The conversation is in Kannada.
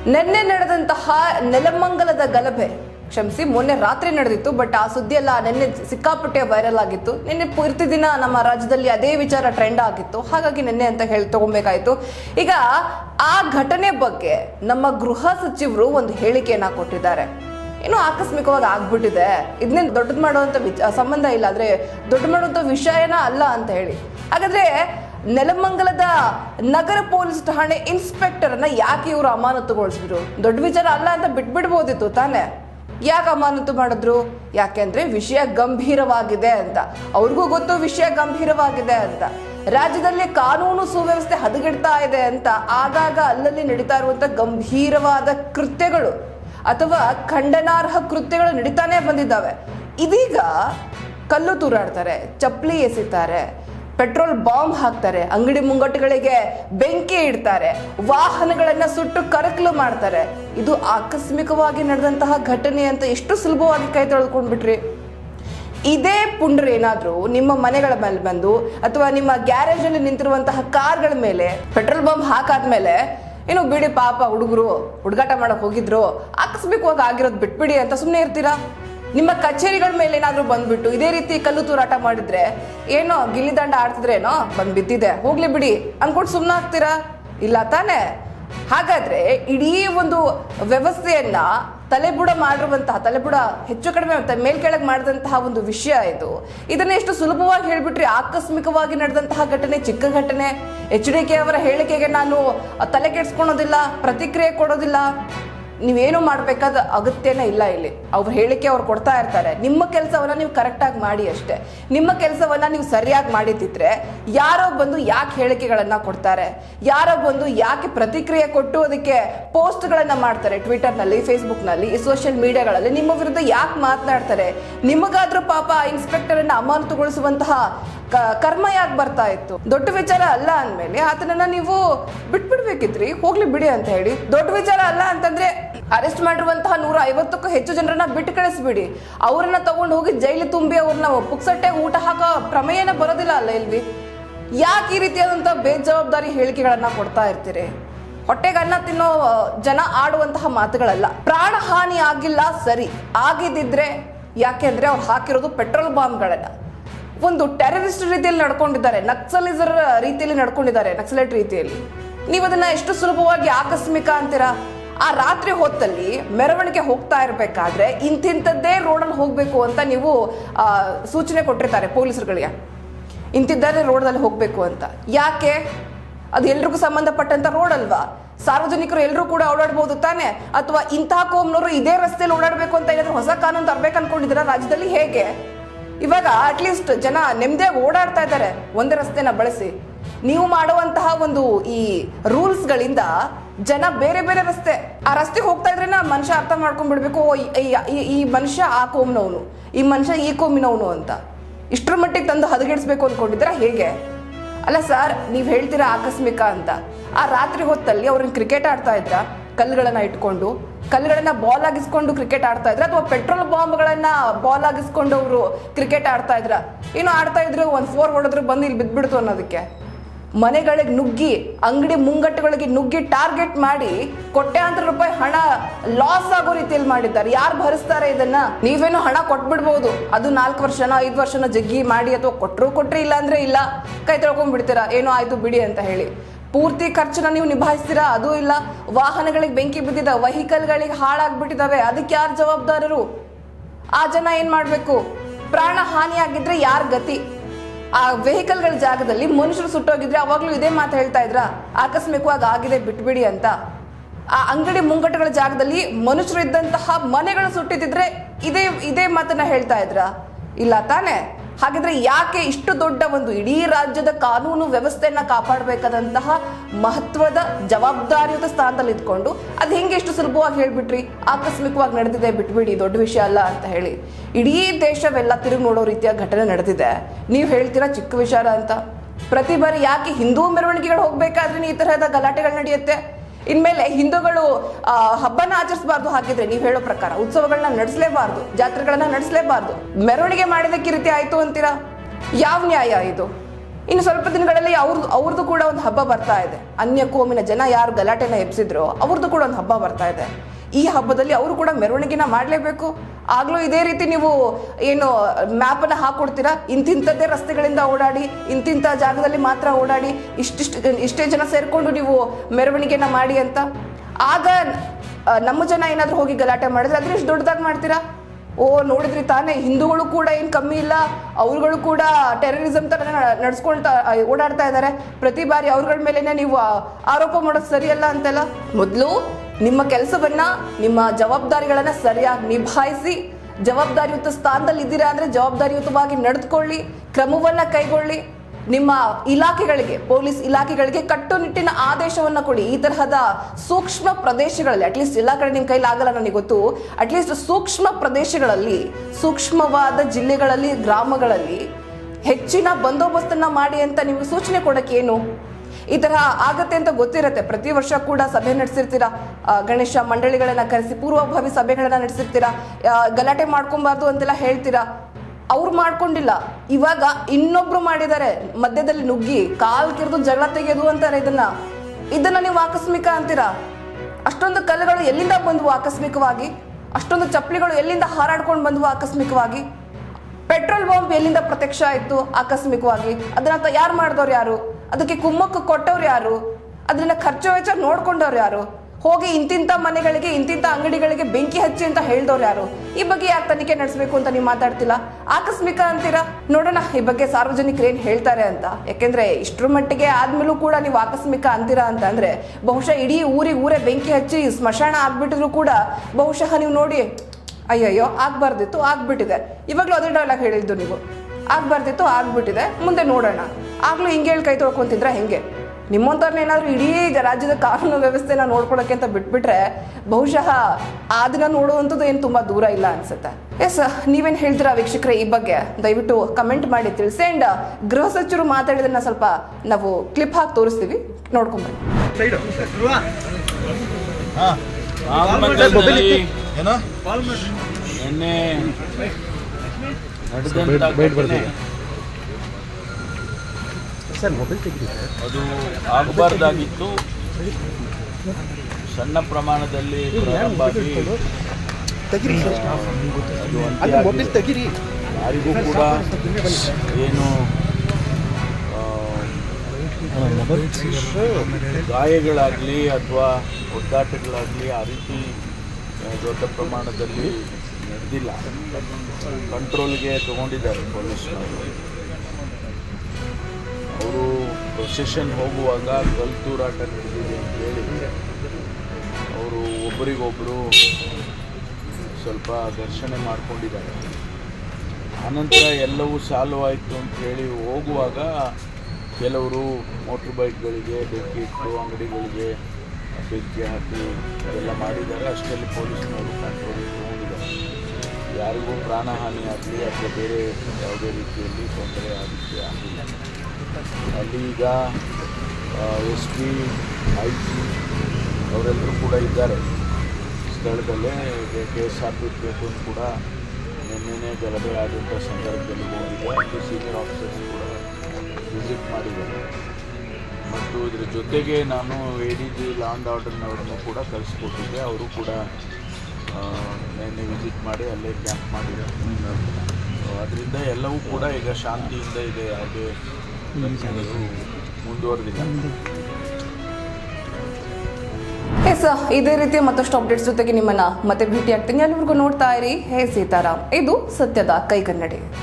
ನಿನ್ನೆ ನಡೆದಂತಹ ನೆಲಮಂಗಲದ ಗಲಭೆ ಕ್ಷಮಿಸಿ ಮೊನ್ನೆ ರಾತ್ರಿ ನಡೆದಿತ್ತು ಬಟ್ ಆ ಸುದ್ದಿ ಎಲ್ಲ ನಿನ್ನೆ ಸಿಕ್ಕಾಪಟ್ಟೆ ವೈರಲ್ ಆಗಿತ್ತು ನಿನ್ನೆ ಪೂರ್ತಿ ದಿನ ನಮ್ಮ ರಾಜ್ಯದಲ್ಲಿ ಅದೇ ವಿಚಾರ ಟ್ರೆಂಡ್ ಆಗಿತ್ತು ಹಾಗಾಗಿ ನಿನ್ನೆ ಅಂತ ಹೇಳಿ ತಗೊಬೇಕಾಯ್ತು ಈಗ ಆ ಘಟನೆ ಬಗ್ಗೆ ನಮ್ಮ ಗೃಹ ಸಚಿವರು ಒಂದು ಹೇಳಿಕೆಯನ್ನ ಕೊಟ್ಟಿದ್ದಾರೆ ಏನೋ ಆಕಸ್ಮಿಕವಾಗಿ ಆಗ್ಬಿಟ್ಟಿದೆ ಇದನ್ನೇ ದೊಡ್ಡದು ಮಾಡುವಂತ ವಿಚ ಸಂಬಂಧ ಇಲ್ಲ ಆದ್ರೆ ದೊಡ್ಡ ಮಾಡುವಂತ ವಿಷಯನ ಅಲ್ಲ ಅಂತ ಹೇಳಿ ಹಾಗಾದ್ರೆ ನೆಲಮಂಗಲದ ನಗರ ಪೊಲೀಸ್ ಠಾಣೆ ಇನ್ಸ್ಪೆಕ್ಟರ್ ಅನ್ನ ಯಾಕೆ ಇವರು ಅಮಾನತುಗೊಳಿಸಿದ್ರು ದೊಡ್ಡ ವಿಚಾರ ಅಲ್ಲ ಅಂತ ಬಿಟ್ಬಿಡ್ಬೋದಿತ್ತು ತಾನೇ ಯಾಕೆ ಅಮಾನತು ಮಾಡಿದ್ರು ಯಾಕೆಂದ್ರೆ ವಿಷಯ ಗಂಭೀರವಾಗಿದೆ ಅಂತ ಅವ್ರಿಗೂ ಗೊತ್ತು ವಿಷಯ ಗಂಭೀರವಾಗಿದೆ ಅಂತ ರಾಜ್ಯದಲ್ಲಿ ಕಾನೂನು ಸುವ್ಯವಸ್ಥೆ ಹದಗೆಡ್ತಾ ಇದೆ ಅಂತ ಆಗಾಗ ಅಲ್ಲಲ್ಲಿ ನಡೀತಾ ಇರುವಂತ ಗಂಭೀರವಾದ ಕೃತ್ಯಗಳು ಅಥವಾ ಖಂಡನಾರ್ಹ ಕೃತ್ಯಗಳು ನಡೀತಾನೆ ಬಂದಿದ್ದಾವೆ ಇದೀಗ ಕಲ್ಲು ತೂರಾಡ್ತಾರೆ ಚಪ್ಪಲಿ ಎಸಿತಾರೆ ಪೆಟ್ರೋಲ್ ಬಾಂಬ್ ಹಾಕ್ತಾರೆ ಅಂಗಡಿ ಮುಂಗಟ್ಟುಗಳಿಗೆ ಬೆಂಕಿ ಇಡ್ತಾರೆ ವಾಹನಗಳನ್ನ ಸುಟ್ಟು ಕರಕಲು ಮಾಡ್ತಾರೆ ಇದು ಆಕಸ್ಮಿಕವಾಗಿ ನಡೆದಂತಹ ಘಟನೆ ಅಂತ ಎಷ್ಟು ಸುಲಭವಾಗಿ ಕೈ ತೊಳೆದುಕೊಂಡ್ಬಿಟ್ರಿ ಇದೇ ಪುಂಡ್ರು ಏನಾದ್ರೂ ನಿಮ್ಮ ಮನೆಗಳ ಮೇಲೆ ಬಂದು ಅಥವಾ ನಿಮ್ಮ ಗ್ಯಾರೇಜ್ ಅಲ್ಲಿ ನಿಂತಿರುವಂತಹ ಕಾರ್ಗಳ ಮೇಲೆ ಪೆಟ್ರೋಲ್ ಬಾಂಬ್ ಹಾಕಾದ್ಮೇಲೆ ಏನು ಬಿಡಿ ಪಾಪ ಹುಡುಗರು ಹುಡುಗಾಟ ಮಾಡಕ್ ಹೋಗಿದ್ರು ಆಕಸ್ಮಿಕವಾಗಿ ಆಗಿರೋದು ಬಿಟ್ಬಿಡಿ ಅಂತ ಸುಮ್ಮನೆ ಇರ್ತೀರಾ ನಿಮ್ಮ ಕಚೇರಿಗಳ ಮೇಲೆ ಏನಾದ್ರೂ ಬಂದ್ಬಿಟ್ಟು ಇದೇ ರೀತಿ ಕಲ್ಲು ತೂರಾಟ ಮಾಡಿದ್ರೆ ಏನೋ ಗಿಲ್ಲಿದಂಡ ಆಡ್ತಿದ್ರೇನೋ ಬಂದ್ ಬಿದ್ದಿದೆ ಹೋಗ್ಲಿ ಬಿಡಿ ಅನ್ಕೊಂಡು ಸುಮ್ಮನೆ ಆಗ್ತೀರಾ ಇಲ್ಲ ತಾನೇ ಹಾಗಾದ್ರೆ ಇಡೀ ಒಂದು ವ್ಯವಸ್ಥೆಯನ್ನ ತಲೆಬುಡ ಮಾಡಿರುವಂತಹ ತಲೆಬುಡ ಹೆಚ್ಚು ಕಡಿಮೆ ತ- ಮೇಲ್ಕೆಳಗ್ ಮಾಡಿದಂತಹ ಒಂದು ವಿಷಯ ಇದು ಇದನ್ನ ಎಷ್ಟು ಸುಲಭವಾಗಿ ಹೇಳ್ಬಿಟ್ರಿ ಆಕಸ್ಮಿಕವಾಗಿ ನಡೆದಂತಹ ಘಟನೆ ಚಿಕ್ಕ ಘಟನೆ ಎಚ್ ಡಿ ಕೆ ಅವರ ಹೇಳಿಕೆಗೆ ನಾನು ತಲೆ ಕೆಡ್ಸ್ಕೊಳೋದಿಲ್ಲ ಪ್ರತಿಕ್ರಿಯೆ ಕೊಡೋದಿಲ್ಲ ನೀವೇನು ಮಾಡಬೇಕಾದ ಅಗತ್ಯನೇ ಇಲ್ಲ ಇಲ್ಲಿ ಅವ್ರ ಹೇಳಿಕೆ ಅವ್ರು ಕೊಡ್ತಾ ಇರ್ತಾರೆ ನಿಮ್ಮ ಕೆಲಸವನ್ನ ನೀವು ಕರೆಕ್ಟಾಗಿ ಮಾಡಿ ಅಷ್ಟೇ ನಿಮ್ಮ ಕೆಲಸವನ್ನ ನೀವು ಸರಿಯಾಗಿ ಮಾಡಿದ್ದಿದ್ರೆ ಯಾರೋ ಬಂದು ಯಾಕೆ ಹೇಳಿಕೆಗಳನ್ನ ಕೊಡ್ತಾರೆ ಯಾರೋ ಬಂದು ಯಾಕೆ ಪ್ರತಿಕ್ರಿಯೆ ಕೊಟ್ಟು ಅದಕ್ಕೆ ಪೋಸ್ಟ್ಗಳನ್ನ ಮಾಡ್ತಾರೆ ಟ್ವಿಟರ್ನಲ್ಲಿ ಫೇಸ್ಬುಕ್ನಲ್ಲಿ ಈ ಸೋಷಿಯಲ್ ಮೀಡಿಯಾಗಳಲ್ಲಿ ನಿಮ್ಮ ವಿರುದ್ಧ ಯಾಕೆ ಮಾತನಾಡ್ತಾರೆ ನಿಮಗಾದ್ರೂ ಪಾಪ ಆ ಇನ್ಸ್ಪೆಕ್ಟರ್ ಅನ್ನ ಅಮಾನತುಗೊಳಿಸುವಂತಹ ಕ- ಕರ್ಮ ಯಾಕೆ ಬರ್ತಾ ಇತ್ತು ದೊಡ್ಡ ವಿಚಾರ ಅಲ್ಲ ಅಂದ್ಮೇಲೆ ಆತನನ್ನ ನೀವು ಬಿಟ್ಬಿಡ್ಬೇಕಿತ್ರಿ ಹೋಗ್ಲಿ ಬಿಡಿ ಅಂತ ಹೇಳಿ ದೊಡ್ಡ ವಿಚಾರ ಅಲ್ಲ ಅಂತಂದ್ರೆ ಅರೆಸ್ಟ್ ಮಾಡಿರುವಂತಹ ನೂರ ಐವತ್ತಕ್ಕೂ ಹೆಚ್ಚು ಜನರನ್ನ ಬಿಟ್ಟು ಕಳಿಸ್ಬಿಡಿ ಅವ್ರನ್ನ ತಗೊಂಡು ಹೋಗಿ ಜೈಲು ತುಂಬಿ ಅವ್ರನ್ನ ಪುಕ್ಸಟ್ಟೆ ಊಟ ಹಾಕೋ ಪ್ರಮೇಯನ ಬರೋದಿಲ್ಲ ಅಲ್ಲ ಇಲ್ವಿ ಯಾಕೆ ಈ ರೀತಿಯಾದಂತಹ ಬೇಜವಾಬ್ದಾರಿ ಹೇಳಿಕೆಗಳನ್ನ ಕೊಡ್ತಾ ಇರ್ತೀರಿ ಹೊಟ್ಟೆಗೆ ಅನ್ನ ತಿನ್ನೋ ಆ, ಜನ ಆಡುವಂತಹ ಮಾತುಗಳಲ್ಲ ಪ್ರಾಣ ಹಾನಿ ಆಗಿಲ್ಲ ಸರಿ ಆಗಿದ್ದಿದ್ರೆ ಯಾಕೆಂದ್ರೆ ಅವ್ರು ಹಾಕಿರೋದು ಪೆಟ್ರೋಲ್ ಬಾಂಬ್ಗಳನ್ನ ಒಂದು ಟೆರರಿಸ್ಟ್ ರೀತಿಯಲ್ಲಿ ನಡ್ಕೊಂಡಿದ್ದಾರೆ ನಕ್ಸಲಿಸರ್ ರೀತಿಯಲ್ಲಿ ನಡ್ಕೊಂಡಿದ್ದಾರೆ ನಕ್ಸಲೈಟ್ ರೀತಿಯಲ್ಲಿ ನೀವು ಅದನ್ನ ಎಷ್ಟು ಸುಲಭವಾಗಿ ಆಕಸ್ಮಿಕ ಅಂತೀರಾ ಆ ರಾತ್ರಿ ಹೊತ್ತಲ್ಲಿ ಮೆರವಣಿಗೆ ಹೋಗ್ತಾ ಇರಬೇಕಾದ್ರೆ ಇಂತಿಂಥದ್ದೇ ರೋಡಲ್ಲಿ ಹೋಗ್ಬೇಕು ಅಂತ ನೀವು ಆ, ಸೂಚನೆ ಕೊಟ್ಟಿರ್ತಾರೆ ಪೊಲೀಸರುಗಳಿಗೆ ಇಂತಿದ್ದಾರೆ ರೋಡಲ್ಲಿ ಹೋಗ್ಬೇಕು ಅಂತ ಯಾಕೆ ಅದು ಎಲ್ರಿಗೂ ಸಂಬಂಧಪಟ್ಟಂತ ರೋಡ್ ಅಲ್ವಾ ಸಾರ್ವಜನಿಕರು ಎಲ್ಲರೂ ಕೂಡ ಓಡಾಡ್ಬೋದು ತಾನೆ ಅಥವಾ ಇಂತಹ ಕೋಮ್ನವರು ಇದೇ ರಸ್ತೆಯಲ್ಲಿ ಓಡಾಡಬೇಕು ಅಂತ ಏನಾದ್ರು ಹೊಸ ಕಾನೂನು ತರ್ಬೇಕು ಅನ್ಕೊಂಡಿದ್ದೀರಾ ರಾಜ್ಯದಲ್ಲಿ ಹೇಗೆ ಇವಾಗ ಅಟ್ಲೀಸ್ಟ್ ಜನ ನೆಮ್ಮದಿಯಾಗಿ ಓಡಾಡ್ತಾ ಇದ್ದಾರೆ ಒಂದೇ ರಸ್ತೆನ ಬಳಸಿ ನೀವು ಮಾಡುವಂತಹ ಒಂದು ಈ ರೂಲ್ಸ್ಗಳಿಂದ ಜನ ಬೇರೆ ಬೇರೆ ರಸ್ತೆ ಆ ರಸ್ತೆಗೆ ಹೋಗ್ತಾ ಇದ್ರೇನ ಮನುಷ್ಯ ಅರ್ಥ ಮಾಡ್ಕೊಂಡ್ಬಿಡ್ಬೇಕು ಓ, ಈ- ಈ- ಈ- ಈ ಮನುಷ್ಯ ಆ ಕೋಮ್ನವನು ಈ ಮನುಷ್ಯ ಈ ಕೋಮಿನವನು ಅಂತ ಇಷ್ಟರ ಮಟ್ಟಿಗೆ ತಂದು ಹದಗೆಡಿಸ್ಬೇಕು ಅನ್ಕೊಂಡಿದ್ದೀರಾ ಹೇಗೆ ಅಲ್ಲ ಸರ್ ನೀವು ಹೇಳ್ತೀರಾ ಆಕಸ್ಮಿಕ ಅಂತ ಆ ರಾತ್ರಿ ಹೊತ್ತಲ್ಲಿ ಅವ್ರನ್ನ ಕ್ರಿಕೆಟ್ ಆಡ್ತಾ ಇದ್ರ ಕಲ್ಲುಗಳನ್ನ ಇಟ್ಕೊಂಡು ಕಲ್ಲುಗಳನ್ನ ಬಾಲ್ ಆಗಿಸ್ಕೊಂಡು ಕ್ರಿಕೆಟ್ ಆಡ್ತಾ ಇದ್ರ ಅಥವಾ ಪೆಟ್ರೋಲ್ ಬಾಂಬ್ಗಳನ್ನ ಬಾಲ್ ಆಗಿಸ್ಕೊಂಡು ಅವರು ಕ್ರಿಕೆಟ್ ಆಡ್ತಾ ಇದ್ರ ಏನು ಆಡ್ತಾ ಇದ್ರು ಒಂದು ಫೋರ್ ಹೊಡೆದ್ರು ಬಂದು ಇಲ್ಲಿ ಬಿದ್ಬಿಡ್ತು ಅನ್ನೋದಕ್ಕೆ ಮನೆಗಳಿಗೆ ನುಗ್ಗಿ ಅಂಗಡಿ ಮುಂಗಟ್ಟುಗಳಿಗೆ ನುಗ್ಗಿ ಟಾರ್ಗೆಟ್ ಮಾಡಿ ಕೋಟ್ಯಾಂತರ ರೂಪಾಯಿ ಹಣ ಲಾಸ್ ಆಗೋ ರೀತಿಯಲ್ಲಿ ಮಾಡಿದ್ದಾರೆ ಯಾರು ಭರಿಸ್ತಾರೆ ಇದನ್ನ ನೀವೇನೋ ಹಣ ಕೊಟ್ಬಿಡ್ಬೋದು ಅದು ನಾಲ್ಕು ವರ್ಷನ ಐದು ವರ್ಷನ ಜಗ್ಗಿ ಮಾಡಿ ಅಥವಾ ಕೊಟ್ಟರು ಕೊಟ್ರಿ ಇಲ್ಲ ಅಂದ್ರೆ ಇಲ್ಲ ಕೈ ತೊಳ್ಕೊಂಡ್ಬಿಡ್ತೀರಾ ಏನೋ ಆಯ್ತು ಬಿಡಿ ಅಂತ ಹೇಳಿ ಪೂರ್ತಿ ಖರ್ಚನ್ನ ನೀವು ನಿಭಾಯಿಸ್ತೀರಾ ಅದು ಇಲ್ಲ ವಾಹನಗಳಿಗೆ ಬೆಂಕಿ ಬಿದ್ದಿದ ವೆಹಿಕಲ್ಗಳಿಗೆ ಹಾಳಾಗ್ಬಿಟ್ಟಿದಾವೆ ಅದಕ್ಕೆ ಯಾರು ಜವಾಬ್ದಾರರು ಆ ಜನ ಏನ್ ಮಾಡ್ಬೇಕು ಪ್ರಾಣ ಹಾನಿ ಆಗಿದ್ರೆ ಯಾರ ಗತಿ ಆ ವೆಹಿಕಲ್ಗಳ ಜಾಗದಲ್ಲಿ ಮನುಷ್ಯರು ಸುಟ್ಟೋಗಿದ್ರೆ ಅವಾಗ್ಲೂ ಇದೇ ಮಾತು ಹೇಳ್ತಾ ಇದ್ರ ಆಕಸ್ಮಿಕವಾಗಿ ಆಗಿದೆ ಬಿಟ್ಬಿಡಿ ಅಂತ ಆ ಅಂಗಡಿ ಮುಂಗಟ್ಟುಗಳ ಜಾಗದಲ್ಲಿ ಮನುಷ್ಯರು ಇದ್ದಂತಹ ಮನೆಗಳು ಸುಟ್ಟಿದ್ರೆ ಇದೇ ಇದೇ ಮಾತನ್ನ ಹೇಳ್ತಾ ಇದ್ರ ಇಲ್ಲ ತಾನೇ ಹಾಗಿದ್ರೆ ಯಾಕೆ ಇಷ್ಟು ದೊಡ್ಡ ಒಂದು ಇಡೀ ರಾಜ್ಯದ ಕಾನೂನು ವ್ಯವಸ್ಥೆಯನ್ನ ಕಾಪಾಡಬೇಕಾದಂತಹ ಮಹತ್ವದ ಜವಾಬ್ದಾರಿಯುತ ಸ್ಥಾನದಲ್ಲಿ ಇದ್ಕೊಂಡು ಅದು ಹೆಂಗೆ ಎಷ್ಟು ಸುಲಭವಾಗಿ ಹೇಳ್ಬಿಟ್ರಿ ಆಕಸ್ಮಿಕವಾಗಿ ನಡೆದಿದೆ ಬಿಟ್ಬಿಡಿ ದೊಡ್ಡ ವಿಷಯ ಅಲ್ಲ ಅಂತ ಹೇಳಿ ಇಡೀ ದೇಶವೆಲ್ಲ ತಿರುಗಿ ನೋಡೋ ರೀತಿಯ ಘಟನೆ ನಡೆದಿದೆ ನೀವು ಹೇಳ್ತೀರಾ ಚಿಕ್ಕ ವಿಚಾರ ಅಂತ ಪ್ರತಿ ಬಾರಿ ಯಾಕೆ ಹಿಂದೂ ಮೆರವಣಿಗೆಗಳು ಹೋಗ್ಬೇಕಾದ್ರೆ ಈ ತರಹದ ಗಲಾಟೆಗಳು ನಡೆಯುತ್ತೆ ಇನ್ಮೇಲೆ ಹಿಂದೂಗಳು ಆ, ಹಬ್ಬನ ಆಚರಿಸಬಾರ್ದು ಹಾಗಿದ್ರೆ ನೀವು ಹೇಳೋ ಪ್ರಕಾರ ಉತ್ಸವಗಳನ್ನ ನಡೆಸಲೇಬಾರ್ದು ಜಾತ್ರೆಗಳನ್ನ ನಡೆಸಲೇಬಾರ್ದು ಮೆರವಣಿಗೆ ಮಾಡಿದಕ್ಕೆ ಈ ರೀತಿ ಆಯ್ತು ಅಂತೀರಾ ಯಾವ ನ್ಯಾಯ ಇದು ಇನ್ನು ಸ್ವಲ್ಪ ದಿನಗಳಲ್ಲಿ ಅವ್ರದ್ದು ಅವ್ರದ್ದು ಕೂಡ ಒಂದು ಹಬ್ಬ ಬರ್ತಾ ಇದೆ ಅನ್ಯ ಕೋಮಿನ ಜನ ಯಾರು ಗಲಾಟೆನ ಎಬ್ಸಿದ್ರು ಅವ್ರದ್ದು ಕೂಡ ಒಂದು ಹಬ್ಬ ಬರ್ತಾ ಇದೆ ಈ ಹಬ್ಬದಲ್ಲಿ ಅವರು ಕೂಡ ಮೆರವಣಿಗೆನ ಮಾಡಲೇಬೇಕು ಆಗ್ಲೂ ಇದೇ ರೀತಿ ನೀವು ಏನು ಮ್ಯಾಪನ್ನು ಹಾಕೊಡ್ತೀರಾ ಇಂತಿಂಥದ್ದೇ ರಸ್ತೆಗಳಿಂದ ಓಡಾಡಿ ಇಂತಿಂಥ ಜಾಗದಲ್ಲಿ ಮಾತ್ರ ಓಡಾಡಿ ಇಷ್ಟಿಷ್ಟು ಇಷ್ಟೇ ಜನ ಸೇರಿಕೊಂಡು ನೀವು ಮೆರವಣಿಗೆನ ಮಾಡಿ ಅಂತ ಆಗ ಆ, ನಮ್ಮ ಜನ ಏನಾದರೂ ಹೋಗಿ ಗಲಾಟೆ ಮಾಡಿದ್ರೆ ಅದ್ರ ಎಷ್ಟು ದೊಡ್ಡದಾಗಿ ಮಾಡ್ತೀರಾ ಓ ನೋಡಿದ್ರಿ ತಾನೇ ಹಿಂದೂಗಳು ಕೂಡ ಏನು ಕಮ್ಮಿ ಇಲ್ಲ ಅವ್ರುಗಳು ಕೂಡ ಟೆರರಿಸಮ್ ತರ ನಡ್ಸ್ಕೊಳ್ತಾ ಆ, ಓಡಾಡ್ತಾ ಇದ್ದಾರೆ ಪ್ರತಿ ಬಾರಿ ಅವ್ರಗಳ ಮೇಲೇನೆ ನೀವು ಆ, ಆರೋಪ ಮಾಡೋದು ಸರಿಯಲ್ಲ ಅಂತೆಲ್ಲ ಮೊದಲು ನಿಮ್ಮ ಕೆಲಸವನ್ನ ನಿಮ್ಮ ಜವಾಬ್ದಾರಿಗಳನ್ನ ಸರಿಯಾಗಿ ನಿಭಾಯಿಸಿ ಜವಾಬ್ದಾರಿಯುತ ಸ್ಥಾನದಲ್ಲಿ ಇದ್ದೀರಾ ಅಂದ್ರೆ ಜವಾಬ್ದಾರಿಯುತವಾಗಿ ನಡೆದುಕೊಳ್ಳಿ ಕ್ರಮವನ್ನ ಕೈಗೊಳ್ಳಿ ನಿಮ್ಮ ಇಲಾಖೆಗಳಿಗೆ ಪೊಲೀಸ್ ಇಲಾಖೆಗಳಿಗೆ ಕಟ್ಟುನಿಟ್ಟಿನ ಆದೇಶವನ್ನ ಕೊಡಿ ಈ ತರಹದ ಸೂಕ್ಷ್ಮ ಪ್ರದೇಶಗಳಲ್ಲಿ ಅಟ್ಲೀಸ್ಟ್ ಎಲ್ಲ ಕಡೆ ನಿಮ್ಮ ಕೈಲಿ ಆಗಲ್ಲ ನನಗೆ ಗೊತ್ತು ಅಟ್ಲೀಸ್ಟ್ ಸೂಕ್ಷ್ಮ ಪ್ರದೇಶಗಳಲ್ಲಿ ಸೂಕ್ಷ್ಮವಾದ ಜಿಲ್ಲೆಗಳಲ್ಲಿ ಗ್ರಾಮಗಳಲ್ಲಿ ಹೆಚ್ಚಿನ ಬಂದೋಬಸ್ತನ್ನ ಮಾಡಿ ಅಂತ ನಿಮ್ಗೆ ಸೂಚನೆ ಕೊಡಕ್ಕೆ ಏನು ಈ ತರಹ ಆಗತ್ತೆ ಅಂತ ಗೊತ್ತಿರತ್ತೆ ಪ್ರತಿ ವರ್ಷ ಕೂಡ ಸಭೆ ನಡೆಸಿರ್ತೀರಾ ಆ, ಗಣೇಶ ಮಂಡಳಿಗಳನ್ನ ಕರೆಸಿ ಪೂರ್ವಭಾವಿ ಸಭೆಗಳನ್ನ ನಡೆಸಿರ್ತೀರಾ ಆ, ಗಲಾಟೆ ಮಾಡ್ಕೊಬಾರ್ದು ಅಂತೆಲ್ಲ ಹೇಳ್ತೀರಾ ಅವ್ರು ಮಾಡ್ಕೊಂಡಿಲ್ಲ ಇವಾಗ ಇನ್ನೊಬ್ರು ಮಾಡಿದ್ದಾರೆ ಮಧ್ಯದಲ್ಲಿ ನುಗ್ಗಿ ಕಾಲ್ ಕಿರಿದು ಜಗಳ ತೆಗೆಯೋದು ಅಂತಾರೆ ಇದನ್ನ ಇದನ್ನ ನೀವು ಆಕಸ್ಮಿಕ ಅಂತೀರಾ ಅಷ್ಟೊಂದು ಕಲ್ಲುಗಳು ಎಲ್ಲಿಂದ ಬಂದವು ಆಕಸ್ಮಿಕವಾಗಿ ಅಷ್ಟೊಂದು ಚಪ್ಪಲಿಗಳು ಎಲ್ಲಿಂದ ಹಾರಾಡ್ಕೊಂಡು ಬಂದವು ಆಕಸ್ಮಿಕವಾಗಿ ಪೆಟ್ರೋಲ್ ಬಾಂಬ್ ಎಲ್ಲಿಂದ ಪ್ರತ್ಯಕ್ಷ ಆಯ್ತು ಆಕಸ್ಮಿಕವಾಗಿ ಅದನ್ನ ಯಾರು ಮಾಡಿದವ್ರು ಯಾರು ಅದಕ್ಕೆ ಕುಮ್ಮಕ್ಕು ಕೊಟ್ಟವ್ರು ಯಾರು ಅದನ್ನ ಖರ್ಚು ವೆಚ್ಚ ನೋಡ್ಕೊಂಡವ್ರು ಯಾರು ಹೋಗಿ ಇಂತಿಂತ ಮನೆಗಳಿಗೆ ಇಂತಿಂತ ಅಂಗಡಿಗಳಿಗೆ ಬೆಂಕಿ ಹಚ್ಚಿ ಅಂತ ಹೇಳ್ದವ್ರು ಯಾರು ಈ ಬಗ್ಗೆ ಯಾಕೆ ತನಿಖೆ ನಡೆಸಬೇಕು ಅಂತ ನೀವು ಮಾತಾಡ್ತಿಲ್ಲ ಆಕಸ್ಮಿಕ ಅಂತೀರಾ ನೋಡೋಣ ಈ ಬಗ್ಗೆ ಸಾರ್ವಜನಿಕರು ಏನ್ ಹೇಳ್ತಾರೆ ಅಂತ ಯಾಕೆಂದ್ರೆ ಇಷ್ಟ್ರ ಮಟ್ಟಿಗೆ ಆದ್ಮೇಲೂ ಕೂಡ ನೀವು ಆಕಸ್ಮಿಕ ಅಂತೀರಾ ಅಂತ ಅಂದ್ರೆ ಬಹುಶಃ ಇಡೀ ಊರಿಗೆ ಊರೇ ಬೆಂಕಿ ಹಚ್ಚಿ ಸ್ಮಶಾನ ಆಗ್ಬಿಟ್ಟಿದ್ರು ಕೂಡ ಬಹುಶಃ ನೀವು ನೋಡಿ ಅಯ್ಯಯ್ಯೋ ಆಗ್ಬಾರ್ದಿತ್ತು ಆಗ್ಬಿಟ್ಟಿದೆ ಇವಾಗಲೂ ಅದೇ ಡೈಲಾಗ್ ಹೇಳಿದ್ದು ನೀವು ಆಗ್ಬಾರ್ದಿತ್ತು ಆಗ್ಬಿಟ್ಟಿದೆ ಮುಂದೆ ನೋಡೋಣ ಆಗ್ಲೂ ಹಿಂಗೆ ಹೇಳಿ ಕೈ ತೊಳ್ಕೊಂತಿದ್ರೆ ಹೆಂಗೆ ನಿಮ್ಮಂಥವ್ರನ್ನ ಏನಾದರೂ ಇಡೀ ರಾಜ್ಯದ ಕಾನೂನು ವ್ಯವಸ್ಥೆನ ನೋಡ್ಕೊಳಕ್ಕೆ ಅಂತ ಬಿಟ್ಬಿಟ್ರೆ ಬಹುಶಃ ಆ ದಿನ ನೋಡುವಂಥದ್ದು ಏನು ತುಂಬ ದೂರ ಇಲ್ಲ ಅನ್ಸುತ್ತೆ ಎಸ್ ನೀವೇನು ಹೇಳ್ತೀರಾ ವೀಕ್ಷಕರೇ ಈ ಬಗ್ಗೆ ದಯವಿಟ್ಟು ಕಮೆಂಟ್ ಮಾಡಿ ತಿಳಿಸಿ ಆ್ಯಂಡ್ ಗೃಹ ಸಚಿವರು ಮಾತಾಡಿದನ್ನ ಸ್ವಲ್ಪ ನಾವು ಕ್ಲಿಪ್ ಹಾಕಿ ತೋರಿಸ್ತೀವಿ ನೋಡ್ಕೊಂಬನ್ನಿ ಸೈಡು ಹಾ ರಾಮಮಂದಿರದಲ್ಲಿ ಏನೋ ನಿನ್ನೆ ನಡೆದಂತ ಘಟನೆ ಸರ್ ಮೊಬೈಲ್ ತೆಗಿತಾರೆ ಅದು ಆಗಬಾರ್ದಾಗಿತ್ತು ಸಣ್ಣ ಪ್ರಮಾಣದಲ್ಲಿ ಪ್ರಾರಂಭ ಆಗಿ ತೆಗಿರಿ ಸರ್ ಅದು ಅಂತ್ಯ ಅಲ್ಲಿ ಮೊಬೈಲ್ ಆಗಿದೆ. ತೆಗಿರಿ ಯಾರಿಗೂ ಕೂಡ ಏನು ಆ, ಗಾಯಗಳಾಗಲಿ ಅಥವಾ ಒದ್ದಾಟಗಳಾಗಲಿ ಆ ರೀತಿ ಆ, ದೊಡ್ಡ ಪ್ರಮಾಣದಲ್ಲಿ ನಡೆದಿಲ್ಲ ಕಂಟ್ರೋಲ್ಗೆ ತಗೊಂಡಿದ್ದಾರೆ ಪೊಲೀಸ್ನವರು ಅವರು ಪ್ರೊಸೆಷನ್ ಹೋಗುವಾಗ ಕಲ್ ತೂರಾಟ ನಡೆದಿದೆ ಅಂತೇಳಿ ಅವರು ಒಬ್ಬರಿಗೊಬ್ಬರು ಸ್ವಲ್ಪ ಘರ್ಷಣೆ ಮಾಡ್ಕೊಂಡಿದ್ದಾರೆ ಆನಂತರ ಎಲ್ಲವೂ ಸಾಲ್ವ್ ಆಯಿತು ಅಂತ ಹೇಳಿ ಹೋಗುವಾಗ ಕೆಲವರು ಮೋಟ್ರ್ ಬೈಕ್ಗಳಿಗೆ ಬೆಂಕಿ ಇಟ್ಟು ಅಂಗಡಿಗಳಿಗೆ ಬೆಂಕಿ ಹಾಕಿ ಅದೆಲ್ಲ ಮಾಡಿದ್ದಾರೆ ಅಷ್ಟರಲ್ಲಿ ಪೊಲೀಸ್ನವರು ಕಂಟ್ರೋಲ್ ತಗೊಂಡಿದ್ದಾರೆ ಯಾರಿಗೂ ಪ್ರಾಣಹಾನಿ ಆಗಲಿ ಅಥವಾ ಬೇರೆ ಯಾವುದೇ ರೀತಿಯಲ್ಲಿ ತೊಂದರೆ ಆಗಲಿಕ್ಕೆ ಆಗಿಲ್ಲ ಅಲ್ಲಿ ಈಗ ಎಸ್ ಪಿ ಐ ಜಿ ಅವರೆಲ್ಲರೂ ಕೂಡ ಇದ್ದಾರೆ ಸ್ಥಳದಲ್ಲೇ ಕೇಸ್ ಹಾಕಬೇಕು ಅಂತ ಕೂಡ ನಿನ್ನೆನೇ ಗಲಭೆ ಆದಂಥ ಸಂದರ್ಭದಲ್ಲಿ ಹೋಗಿದೆ ಅಲ್ಲಿ ಸೀನಿಯರ್ ಆಫೀಸರ್ಸ್ ಕೂಡ ವಿಸಿಟ್ ಮಾಡಿದ್ದಾರೆ ಮತ್ತು ಇದ್ರ ಜೊತೆಗೆ ನಾನು ಎ ಡಿ ಜಿ ಲಾಂಡ್ ಆರ್ಡರ್ನವರನ್ನು ಕೂಡ ಕಳಿಸ್ಕೊಟ್ಟಿದ್ದೆ ಅವರು ಕೂಡ ಆ, ನಿನ್ನೆ ವಿಸಿಟ್ ಮಾಡಿ ಅಲ್ಲೇ ಕ್ಯಾಂಪ್ ಮಾಡಿದ್ದಾರೆ ಅದರಿಂದ ಎಲ್ಲವೂ ಕೂಡ ಈಗ ಶಾಂತಿಯಿಂದ ಇದೆ ಯಾವುದೇ ಘಟನೆಗಳು ಮುಂದುವರೆದಿಲ್ಲ ಎಸ್ ಇದೇ ರೀತಿಯ ಮತ್ತಷ್ಟು ಅಪ್ಡೇಟ್ಸ್ ಜೊತೆಗೆ ನಿಮ್ಮನ್ನ ಮತ್ತೆ ಭೇಟಿ ಆಗ್ತೀನಿ ಅಲ್ಲಿವರೆಗೂ ನೋಡ್ತಾ ಇರಿ ಹೇ ಸೀತಾರಾಮ್ ಇದು ಸತ್ಯದ ಕೈಗನ್ನಡಿ